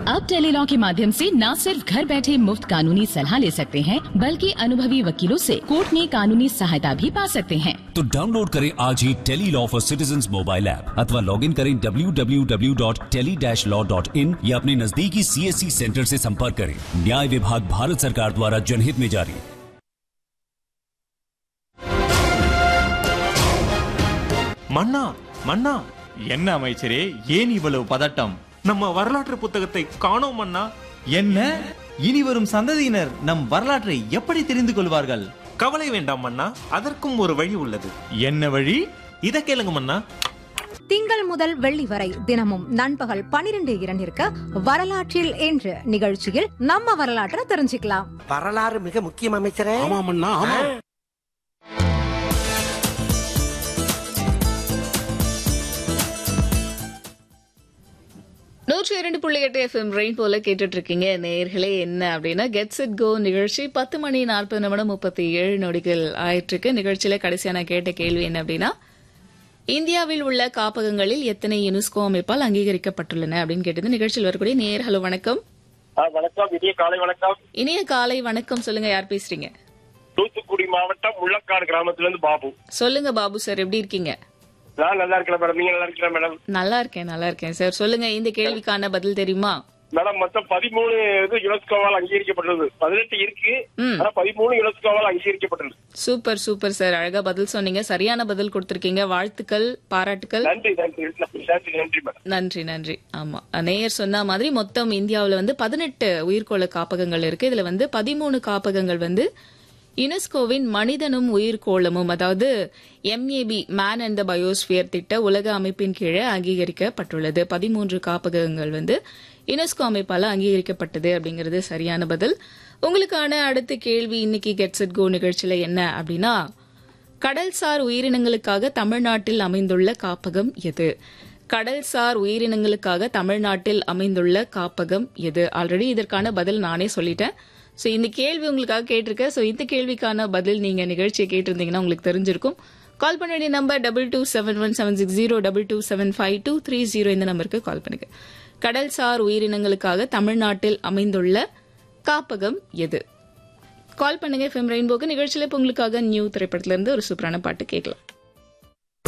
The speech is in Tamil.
अब टेलीलॉ के माध्यम से न सिर्फ घर बैठे मुफ्त कानूनी सलाह ले सकते हैं बल्कि अनुभवी वकीलों से कोर्ट में कानूनी सहायता भी पा सकते हैं तो डाउनलोड करें आज ही tele law for citizen mobile app अथवा लॉग इन करें www.tele-law.in या अपने नजदीकी सीएससी सेंटर से संपर्क करें न्याय विभाग भारत सरकार द्वारा जनहित में जारी மன்னா மன்னா என்ன அமைச்சரே ஏன் இவ்வளவு பதட்டம் நம்ம வரலாற்று புத்தகத்தை காணோம் மன்னா என்ன இனி வரும் சந்ததியினர் நம் வரலாற்றை எப்படி தெரிந்து கொள்வார்கள் கவலை வேண்டாம் மன்னா அதற்கும் ஒரு வழி உள்ளது என்ன வழி இத கேளுங்க மன்னா திங்கள் முதல் வெள்ளி வரை தினமும் நண்பகல் பனிரெண்டு இரண்டிற்கு வரலாற்றில் என்று நிகழ்ச்சியில் நம்ம வரலாற்றை தெரிஞ்சுக்கலாம் வரலாறு மிக முக்கியம் அமைச்சரே ஆமாமண்ணா ஆமா நூற்றி இரண்டு புள்ளி எட்டு எஃப்எம் ரெயின் போல கேட்டுட்டு இருக்கீங்க நேர்களே என்ன அப்படின்னா கெட்ஸ் இட் கோ நிகழ்ச்சி பத்து மணி நாற்பது நிமிடம் முப்பத்தி ஏழு நொடிகள் ஆயிட்டு இருக்கு நிகழ்ச்சியில கடைசியா நான் கேட்ட கேள்வி என்ன அப்படின்னா இந்தியாவில் உள்ள காப்பகங்களில் எத்தனை யுனெஸ்கோ அமைப்பால் அங்கீகரிக்கப்பட்டுள்ளன அப்படின்னு கேட்டது நிகழ்ச்சியில் வரக்கூடிய நேர் ஹலோ வணக்கம் வணக்கம் இனிய காலை வணக்கம் இனிய காலை வணக்கம் சொல்லுங்க யார் பேசுறீங்க தூத்துக்குடி மாவட்டம் முள்ளக்காடு கிராமத்துல இருந்து பாபு சொல்லுங்க பாபு சார் எப்படி இருக்கீங்க நான் நல்லா இருக்கேன் மேடம் நீங்க நல்லா இருக்கீங்களா மேடம் நல்லா இருக்கேன் நல்லா இருக்கேன் சார் சொல்லுங்க இந்த கேள்விக்கான பதில் தெரியுமா மேடம் மொத்தம் பதிமூணு இது யுனெஸ்கோவால் அங்கீகரிக்கப்பட்டுள்ளது பதினெட்டு இருக்கு ம். ஆனா பதிமூணு யுனெஸ்கோவால் அங்கீகரிக்கப்பட்டுள்ளது சூப்பர் சூப்பர் சார் அழகா பதில் சொன்னீங்க சரியான பதில் கொடுத்திருக்கீங்க வாழ்த்துக்கள் பாராட்டுக்கள் நன்றி நன்றி நன்றி நன்றி மேடம் நன்றி நன்றி ஆமா நேயர் சொன்ன மாதிரி மொத்தம் இந்தியாவுல வந்து பதினெட்டு உயிர்கோள காப்பகங்கள் இருக்கு இதுல வந்து பதிமூணு காப்பகங்கள் வந்து யுனெஸ்கோவின் மனிதனும் உயிர்கோளமும் அதாவது MAB man and the biosphere திட்ட உலக அமைப்பின் கீழே அங்கீகரிக்கப்பட்டுள்ளது பதிமூன்று காப்பகங்கள் வந்து யுனெஸ்கோ அமைப்பால அங்கீகரிக்கப்பட்டது அப்படிங்கிறது சரியான பதில் உங்களுக்கான அடுத்த கேள்வி இன்னைக்கு கெட்ஸ் இட் கோ நிகழ்ச்சியில என்ன அப்படின்னா கடல்சார் உயிரினங்களுக்காக தமிழ்நாட்டில் அமைந்துள்ள காப்பகம் எது கடல்சார் உயிரினங்களுக்காக தமிழ்நாட்டில் அமைந்துள்ள காப்பகம் எது ஆல்ரெடி இதற்கான பதில் நானே சொல்லிட்டேன் ஸோ இந்த கேள்வி உங்களுக்காக கேட்டிருக்கேன் ஸோ இந்த கேள்விக்கான பதில் நீங்க நிகழ்ச்சியை கேட்டிருந்தீங்கன்னா உங்களுக்கு தெரிஞ்சிருக்கும் கால் பண்ண வேண்டிய number double two seven one seven six zero double two seven five two three zero இந்த நம்பருக்கு கால் பண்ணுங்க கடல்சார் உயிரினங்களுக்காக தமிழ்நாட்டில் அமைந்துள்ள காப்பகம் எது கால் பண்ணுங்க எஃப்எம் ரெயின்போக்கு நிகழ்ச்சியில இப்ப உங்களுக்காக நியூ திரைப்படத்துல இருந்து ஒரு சூப்பரான பாட்டு கேட்கலாம்